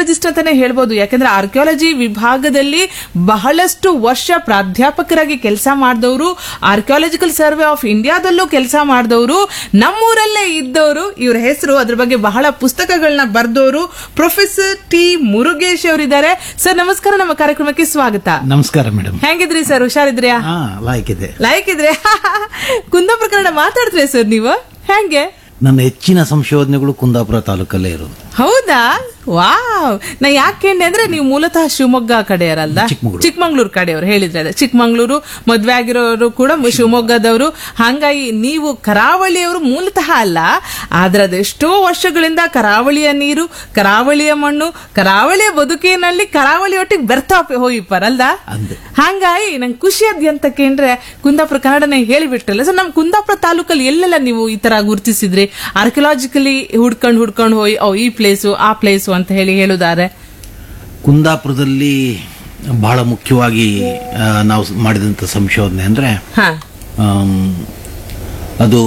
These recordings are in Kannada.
ಆರ್ಕಿಯಾಲಜಿಸ್ಟ್ ಅಂತಾನೆ ಹೇಳ್ಬೋದು ಯಾಕಂದ್ರೆ ಆರ್ಕಿಯಾಲಜಿ ವಿಭಾಗದಲ್ಲಿ ಬಹಳಷ್ಟು ವರ್ಷ ಪ್ರಾಧ್ಯಾಪಕರಾಗಿ ಕೆಲಸ ಮಾಡಿದವರು ಆರ್ಕಿಯಾಲಜಿಕಲ್ ಸರ್ವೆ ಆಫ್ ಇಂಡಿಯಾದಲ್ಲೂ ಕೆಲಸ ಮಾಡಿದವರು ನಮ್ಮೂರಲ್ಲೇ ಇದ್ದವರು ಇವ್ರ ಹೆಸರು ಅದ್ರ ಬಗ್ಗೆ ಬಹಳ ಪುಸ್ತಕಗಳನ್ನ ಬರೆದವರು ಪ್ರೊಫೆಸರ್ ಟಿ ಮುರುಗೇಶ್ ಅವರಿದ್ದಾರೆ ಸರ್ ನಮಸ್ಕಾರ ನಮ್ಮ ಕಾರ್ಯಕ್ರಮಕ್ಕೆ ಸ್ವಾಗತ ನಮಸ್ಕಾರ ಮೇಡಮ್ ಹೆಂಗಿದ್ರಿ ಸರ್ ಹುಷಾರಿದ್ರ್ಯಾ ಹಾ ಲಾಯ್ಕಿದೆ ಲೈಕ್ ಇದ್ರೆ ಕುಂದಾಪುರ ಕನ್ನಡ ಮಾತಾಡ್ತೀರಿ ಸರ್ ನೀವು ಹೆಂಗೆ ನನ್ನ ಹೆಚ್ಚಿನ ಸಂಶೋಧನೆಗಳು ಕುಂದಾಪುರ ತಾಲೂಕಲ್ಲೇ ಇರೋದು ಹೌದಾ ವಾವ್ ನಾ ಯಾಕೆ ಅಂದ್ರೆ ನೀವು ಮೂಲತಃ ಶಿವಮೊಗ್ಗ ಕಡೆಯವರಲ್ಲ ಚಿಕ್ಮಗಳೂರು. ಚಿಕ್ಕಮಂಗ್ಳೂರು ಕಡೆಯವರು ಹೇಳಿದ್ರೆ ಅದೇ ಚಿಕ್ಕಮಂಗ್ಳೂರು ಮದ್ವೆ ಆಗಿರೋರು ಕೂಡ ಮ- ಶಿವಮೊಗ್ಗದವರು ಹಾಗಾಗಿ ನೀವು ಕರಾವಳಿಯವರು ಮೂಲತಃ ಅಲ್ಲ ಆದ್ರೆ ಅದೆಷ್ಟೋ ವರ್ಷಗಳಿಂದ ಕರಾವಳಿಯ ನೀರು ಕರಾವಳಿಯ ಮಣ್ಣು ಕರಾವಳಿಯ ಬದುಕಿನಲ್ಲಿ ಕರಾವಳಿ ಒಟ್ಟಿಗೆ ಬೆರ್ತಾ ಹೋಗಿಪ್ಪರಲ್ದ ಅಂದೆ. ಹಂಗಾಗಿ ನಂಗೆ ಖುಷಿ ಅದ್ಯಂತಕ್ಕೆ ಅಂದ್ರೆ ಕುಂದಾಪುರ ಕನ್ನಡನೇ ಹೇಳಿಬಿಟ್ರಲ್ಲ ಸರ್ ನಮ್ ಕುಂದಾಪುರ ತಾಲೂಕಲ್ಲಿ ಎಲ್ಲೆಲ್ಲ ನೀವು ಈ ತರ ಗುರುತಿಸಿದ್ರಿ ಆರ್ಕಿಯಾಲಜಿಕಲಿ ಹುಡ್ಕೊಂಡ್ ಹುಡ್ಕೊಂಡ್ ಹೋಗಿ ಓ ಈ ಪ್ಲೇಸು ಆ ಪ್ಲೇಸು ಅಂತ ಹೇಳಿ ಹೇಳುದಾರೆ ಕುಂದಾಪುರದಲ್ಲಿ ಬಹಳ ಮುಖ್ಯವಾಗಿ ಆ, ನಾವು ಮಾಡಿದಂಥ ಸಂಶೋಧನೆ ಅಂದ್ರೆ ಹಾ ಆಮ್, ಅದು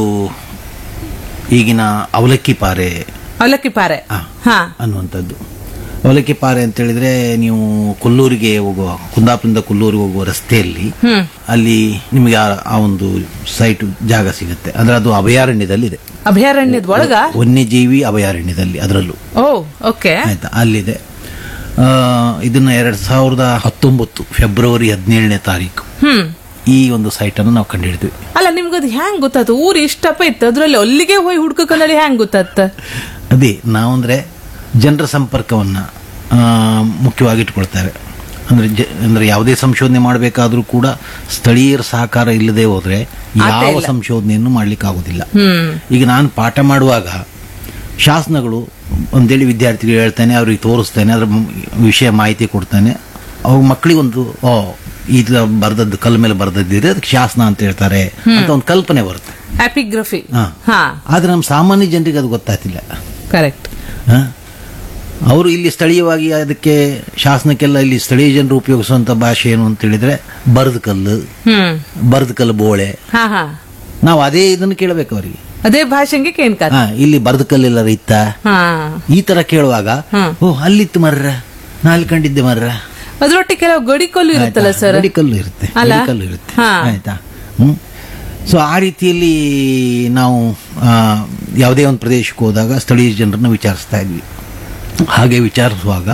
ಈಗಿನ ಅವಲಕ್ಕಿ ಪಾರೆ ಅವಲಕ್ಕಿ ಪಾರೆ ಆ, ಹಾ ಅನ್ನುವಂಥದ್ದು ಅವಲಕ್ಕಿ ಪಾರೆ ಅಂತ ಹೇಳಿದ್ರೆ ನೀವು ಕೊಲ್ಲೂರಿಗೆ ಹೋಗುವ ಕುಂದಾಪುರದಿಂದ ಕೊಲ್ಲೂರಿಗೆ ಹೋಗುವ ರಸ್ತೆಯಲ್ಲಿ ಹ್ಮ್ ಅಲ್ಲಿ ನಿಮಗೆ ಆ- ಆ ಒಂದು ಸೈಟ್ ಜಾಗ ಸಿಗುತ್ತೆ ಅಂದ್ರೆ ಅದು ಅಭಯಾರಣ್ಯದಲ್ಲಿದೆ ಅಭಯಾರಣ್ಯದ ಒಳಗ ವನ್ಯಜೀವಿ ಅಭಯಾರಣ್ಯದಲ್ಲಿ ಅದರಲ್ಲೂ ಓ ಓಕೆ ಆಯ್ತಾ ಅಲ್ಲಿದೆ ಆ, ಇದನ್ನ ಎರಡ್ ಸಾವಿರದ ಹತ್ತೊಂಬತ್ತು ಫೆಬ್ರವರಿ ಹದಿನೇಳನೇ ತಾರೀಕು ಹ್ಮ್ ಈ ಒಂದು ಸೈಟ್ ಅನ್ನು ನಾವು ಕಂಡುಹಿಡಿದ್ವಿ ಅಲ್ಲ ನಿಮ್ಗದು ಹೆಂಗ್ ಗೊತ್ತಾಯ್ತು ಊರ್ ಇಷ್ಟಪ್ಪ ಇತ್ತು ಅದ್ರಲ್ಲಿ ಅಲ್ಲಿಗೆ ಹೋಗಿ ಹುಡ್ಕಂದಲ್ಲಿ ಹೆಂಗ್ ಗೊತ್ತಾತ ಅದೇ ನಾವಂದ್ರೆ ಜನರ ಸಂಪರ್ಕವನ್ನ ಆ, ಮುಖ್ಯವಾಗಿ ಇಟ್ಕೊಳ್ತೇವೆ ಅಂದ್ರೆ ಜ- ಅಂದ್ರೆ ಯಾವುದೇ ಸಂಶೋಧನೆ ಮಾಡಬೇಕಾದ್ರೂ ಕೂಡ ಸ್ಥಳೀಯರ ಸಹಕಾರ ಇಲ್ಲದೆ ಹೋದ್ರೆ ಯಾವ ಸಂಶೋಧನೆಯನ್ನು ಮಾಡ್ಲಿಕ್ಕೆ ಆಗುದಿಲ್ಲ ಹ್ಮ್ ಈಗ ನಾನು ಪಾಠ ಮಾಡುವಾಗ ಶಾಸನಗಳು ಒಂದೇಳಿ ವಿದ್ಯಾರ್ಥಿಗಳು ಹೇಳ್ತಾನೆ ಅವ್ರಿಗೆ ತೋರಿಸ್ತೇನೆ ಅದ್ರ ಮ್- ವಿಷಯ ಮಾಹಿತಿ ಕೊಡ್ತಾನೆ ಅವ್ ಮಕ್ಕಳಿಗೊಂದು ಓ ಈಗ ಬರ್ದದ್ದು ಕಲ್ ಮೇಲೆ ಬರ್ದದ್ದಿದ್ರೆ ಅದಕ್ಕೆ ಶಾಸನ ಅಂತ ಹೇಳ್ತಾರೆ ಅಂತ ಒಂದು ಕಲ್ಪನೆ ಬರುತ್ತೆ ಆಪಿಗ್ರಫಿ ಹಾ. ಹಾ ಆದ್ರೆ ನಮ್ಮ ಸಾಮಾನ್ಯ ಜನರಿಗೆ ಅದು ಗೊತ್ತಾಗ್ತಿಲ್ಲ ಕರೆಕ್ಟ್ ಹ? ಅವರು ಇಲ್ಲಿ ಸ್ಥಳೀಯವಾಗಿ ಅದಕ್ಕೆ ಶಾಸನಕ್ಕೆಲ್ಲ ಇಲ್ಲಿ ಸ್ಥಳೀಯ ಜನರು ಉಪಯೋಗಿಸುವಂತ ಭಾಷೆ ಏನು ಅಂತ ಹೇಳಿದ್ರೆ ಬರದ ಕಲ್ಲು ಹ್ಮ್ ಬರದ ಕಲ್ಲು ಬೋಳೆ ಹಾ ಹಾ ನಾವು ಅದೇ ಇದನ್ನು ಕೇಳಬೇಕು ಅವರಿಗೆ ಅದೇ ಭಾಷೆಗೆ ಕೇಳ್ಕ ಹಾ ಇಲ್ಲಿ ಬರದ ಕಲ್ಲೆಲ್ಲ ಇತ್ತ ಹಾ ಈ ತರ ಕೇಳುವಾಗ ಹ್ಮ್. ಓ ಅಲ್ಲಿತ್ತು ಮರ್ರ ನಾ ಅಲ್ಲಿ ಕಂಡಿದ್ದೆ ಮರ್ರ ಅದ್ರೊಟ್ಟಿಗೆ ಕೆಲವು ಗಡಿಕೊಲ್ಲು ಇರುತ್ತಲ್ಲ ಆಯ್ತಾ? ಸರ್ ಗಡಿಕಲ್ಲು ಇರುತ್ತೆ ಅಲ್ಲ? ಗಡಿಕಲ್ಲು ಇರುತ್ತೆ ಹಾ. ಆಯ್ತಾ ಹ್ಮ್ ಸೊ ಆ ರೀತಿಯಲ್ಲಿ ನಾವು ಆ, ಯಾವುದೇ ಒಂದು ಪ್ರದೇಶಕ್ಕೆ ಹೋದಾಗ ಸ್ಥಳೀಯ ಜನರನ್ನ ವಿಚಾರಿಸ್ತಾ ಇದ್ವಿ ಹಾಗೆ ವಿಚಾರಿಸುವಾಗ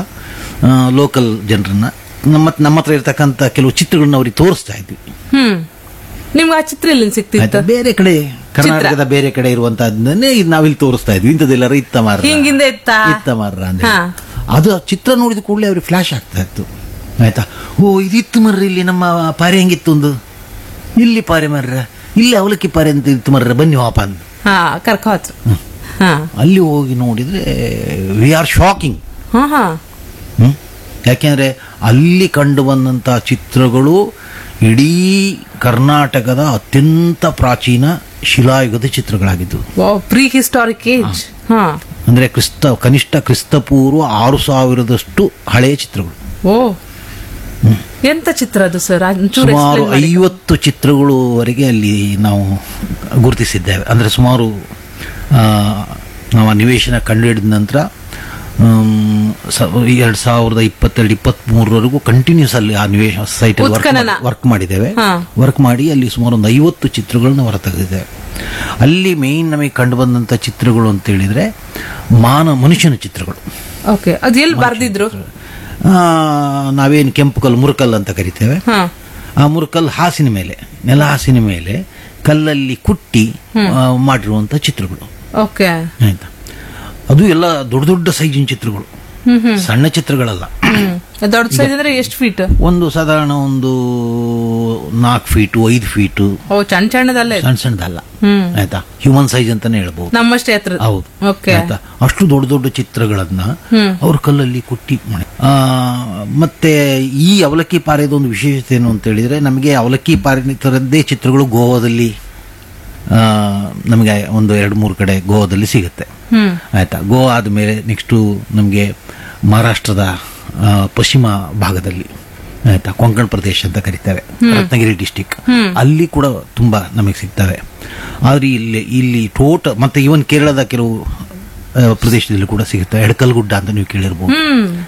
ಲೋಕಲ್ ಜನರನ್ನ ನಮ್ಮ ನಮ್ಮ ಹತ್ರ ಇರ್ತಕ್ಕಂಥ ಕೆಲವು ಚಿತ್ರಗಳನ್ನ ಅವ್ರಿಗೆ ತೋರಿಸ್ತಾ ಇದ್ವಿ ಹ್ಮ್ ನಿಮ್ಗೆ ಆ ಚಿತ್ರ ಎಲ್ಲಿ ಸಿಕ್ತಿತ್ತು ಆಯ್ತಾ? ಬೇರೆ ಕಡೆ ಕರ್ನಾಟಕದ ಬೇರೆ ಕಡೆ ಇರುವಂತಹದ್ದನ್ನೇ ಇದು ನಾವಿಲ್ಲಿ ತೋರಿಸ್ತಾ ಇದ್ವಿ ಇಂಥದ್ದೆಲ್ಲರ ಇತ್ತ ಮಾರ್ರ ಹಿಂಗಿಂದ ಇತ್ತ ಇತ್ತ ಮಾರ್ರ ಅಂತ ಹಾ. ಅದು ಆ ಚಿತ್ರ ನೋಡಿದ ಕೂಡಲೇ ಅವ್ರಿಗೆ ಫ್ಲಾಶ್ ಆಗ್ತಾ ಇತ್ತು ಆಯ್ತಾ ಓ ಇದಿತ್ತು ಮರ್ರ ಇಲ್ಲಿ ನಮ್ಮ ಪಾರೆ ಹೆಂಗಿತ್ತು ಒಂದು ಇಲ್ಲಿ ಪಾರೆ ಮರ್ರ ಇಲ್ಲಿ ಅವಲಕ್ಕಿ ಪಾರೆ ಅಂತ ಇತ್ತು ಮರ್ರ ಬನ್ನಿ ವಾಪ ಅಂತ ಹಾ ಕರ್ಕೋತ್ ಹಾ ಅಲ್ಲಿ ಹೋಗಿ ನೋಡಿದ್ರೆ ವಿ ಆರ್ ಶಾಕಿಂಗ್ ಹಾ ಹಾ ಹ್ಮ್ ಯಾಕೆಂದ್ರೆ ಅಲ್ಲಿ ಕಂಡು ಬಂದಂತ ಚಿತ್ರಗಳು ಇಡೀ ಕರ್ನಾಟಕದ ಅತ್ಯಂತ ಪ್ರಾಚೀನ ಶಿಲಾಯುಗದ ಚಿತ್ರಗಳಾಗಿದ್ದವು ಪ್ರೀ ಹಿಸ್ಟಾರಿಕ್ ಏಜ್ ಹಾ ಅಂದ್ರೆ ಕ್ರಿಸ್ತ ಕನಿಷ್ಠ ಕ್ರಿಸ್ತಪೂರ್ವ ಆರು ಸಾವಿರದಷ್ಟು ಹಳೆಯ ಚಿತ್ರಗಳು ಓ ಎಂತ ಚಿತ್ರ ಅದು ಸರ್ ಒಂಚೂರು ಸುಮಾರು explain ಮಾಡಿ. ಐವತ್ತು ಚಿತ್ರಗಳವರೆಗೆ ಅಲ್ಲಿ ನಾವು ಗುರುತಿಸಿದ್ದೇವೆ ಅಂದ್ರೆ ಸುಮಾರು ಆ, ನಾವು ಆ ನಿವೇಶನ ಕಂಡುಹಿಡಿದ ನಂತರ ಎರಡ್ ಸಾವಿರದ ಇಪ್ಪತ್ತೆರಡು ಇಪ್ಪತ್ತ್ ಮೂರವರೆಗೂ ಕಂಟಿನ್ಯೂಸ್ ಅಲ್ಲಿ ಆ ನಿವೇಶ ಸೈಟ್ ಉತ್ಖನನ. ವರ್ಕ್ ಮಾಡಿದ್ದೇವೆ ಹಾ. ವರ್ಕ್ ಮಾಡಿ ಅಲ್ಲಿ ಸುಮಾರು ಒಂದು ಐವತ್ತು ಚಿತ್ರಗಳನ್ನ ಹೊರತೆಗೆದಿದ್ದೇವೆ ಅಲ್ಲಿ ಮೇನ್ ನಮಗೆ ಕಂಡು ಬಂದಂತ ಚಿತ್ರಗಳು ಅಂತ ಹೇಳಿದ್ರೆ ಮಾನ ಮನುಷ್ಯನ ಚಿತ್ರಗಳು ಓಕೆ ಅದು ಎಲ್ಲಿ ಬರ್ದಿದ್ರು ಆ, ನಾವೇನು ಕೆಂಪು ಕಲ್ಲು ಮುರುಕಲ್ಲು ಅಂತ ಕರಿತೇವೆ ಹಾ ಆ ಮುರುಕಲ್ ಹಾಸಿನ ಮೇಲೆ ನೆಲ ಹಾಸಿನ ಮೇಲೆ ಕಲ್ಲಲ್ಲಿ ಕುಟ್ಟಿ ಆ, ಮಾಡಿರುವಂತ ಚಿತ್ರಗಳು ಓಕೆ ಆಯ್ತಾ ಅದು ಎಲ್ಲ ದೊಡ್ಡ ದೊಡ್ಡ ಸೈಜಿನ ಚಿತ್ರಗಳು ಹ್ಮ್ ಹ್ಮ್ ಸಣ್ಣ ಚಿತ್ರಗಳಲ್ಲ ಹ್ಮ್ ದೊಡ್ಡ ಸೈಜ್ ಅಂದ್ರೆ ಎಷ್ಟು ಫೀಟ್ ಒಂದು ಸಾಧಾರಣ ಒಂದು ನಾಲ್ಕು ಫೀಟು ಐದು ಫೀಟು ಓ ಸಣ್ಣ ಸಣ್ಣದಲ್ಲೇ ಇದೆ. ಸಣ್ಣ ಸಣ್ಣದಲ್ಲ ಹ್ಮ್ ಆಯ್ತಾ ಹ್ಯೂಮನ್ ಸೈಜ್ ಅಂತಾನೆ ಹೇಳ್ಬಹುದು ನಮ್ಮಷ್ಟೇ ಹತ್ರ ಹೌದು ಓಕೆ ಆಯ್ತಾ ಅಷ್ಟು ದೊಡ್ಡ ದೊಡ್ಡ ಚಿತ್ರಗಳನ್ನ ಹ್ಮ್. ಅವ್ರ ಕಲ್ಲಲ್ಲಿ ಕುಟ್ಟಿ ಮಾಡಿ ಆ, ಮತ್ತೆ ಈ ಅವಲಕ್ಕಿ ಪಾರೆದ ಒಂದು ವಿಶೇಷತೆ ಏನು ಅಂತ ಹೇಳಿದ್ರೆ ನಮಗೆ ಅವಲಕ್ಕಿ ಪಾರಿನ ಥರದ್ದೇ ಚಿತ್ರಗಳು ಗೋವಾದಲ್ಲಿ ಆ, ನಮಗೆ ಒಂದು ಎರಡು ಮೂರು ಕಡೆ ಗೋವಾದಲ್ಲಿ ಸಿಗುತ್ತೆ ಹ್ಮ್ ಆಯ್ತಾ ಗೋವಾ ಆದಮೇಲೆ ನೆಕ್ಸ್ಟು ನಮಗೆ ಮಹಾರಾಷ್ಟ್ರದ ಆ, ಪಶ್ಚಿಮ ಭಾಗದಲ್ಲಿ ಆಯ್ತಾ ಕೊಂಕಣ ಪ್ರದೇಶ ಅಂತ ಕರೀತಾರೆ ರತ್ನಗಿರಿ ಡಿಸ್ಟಿಕ್ ಅಲ್ಲಿ ಕೂಡ ತುಂಬಾ ನಮಗೆ ಸಿಗ್ತವೆ ಆದ್ರೆ ಇಲ್ಲಿ ಇಲ್ಲಿ ಟೋಟ ಮತ್ತೆ ಇವನ್ ಕೇರಳದ ಕೆಲವು ಆ, ಪ್ರದೇಶದಲ್ಲಿ ಕೂಡ ಸಿಗುತ್ತೆ ಎಡಕಲ್ಗುಡ್ಡ ಅಂತ ನೀವು ಕೇಳಿರ್ಬೋದು ಹ್ಮ್